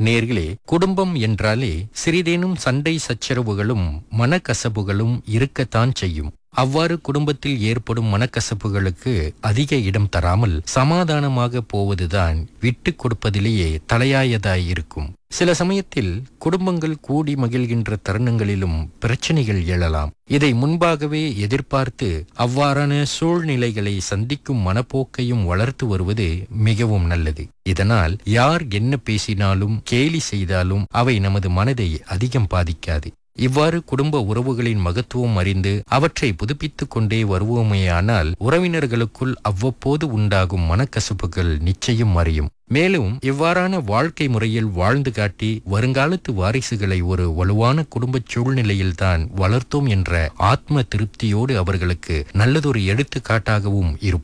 நேர்களே குடும்பம் என்றாலே சிறிதேனும் சண்டை சச்சரவுகளும் மனக்கசப்புகளும் இருக்கத்தான் செய்யும் அவ்வாறு குடும்பத்தில் ஏற்படும் மனக்கசப்புகளுக்கு அதிக இடம் தராமல் சமாதானமாக போவதுதான் விட்டு கொடுப்பதிலேயே தலையாயதாய் இருக்கும் சில சமயத்தில் குடும்பங்கள் கூடி மகிழ்கின்ற தருணங்களிலும் பிரச்சனைகள் எழலாம் இதை முன்பாகவே எதிர்பார்த்து அவ்வாறான சூழ்நிலைகளை சந்திக்கும் மனப்போக்கையும் வளர்த்து வருவது மிகவும் நல்லது இதனால் யார் என்ன பேசினாலும் கேலி செய்தாலும் அவை நமது மனதை அதிகம் பாதிக்காது இவ்வாறு குடும்ப உறவுகளின் மகத்துவம் அறிந்து அவற்றை புதுப்பித்துக் கொண்டே வருவோமேயானால் உறவினர்களுக்குள் அவ்வப்போது உண்டாகும் மனக்கசப்புகள் நிச்சயம் மறையும் மேலும் இவ்வாறான வாழ்க்கை முறையில் வாழ்ந்து காட்டி வருங்காலத்து வாரிசுகளை ஒரு வலுவான குடும்ப சூழ்நிலையில்தான் வளர்த்தோம் என்ற ஆத்ம திருப்தியோடு அவர்களுக்கு நல்லதொரு எடுத்துக்காட்டாகவும் இருப்போம்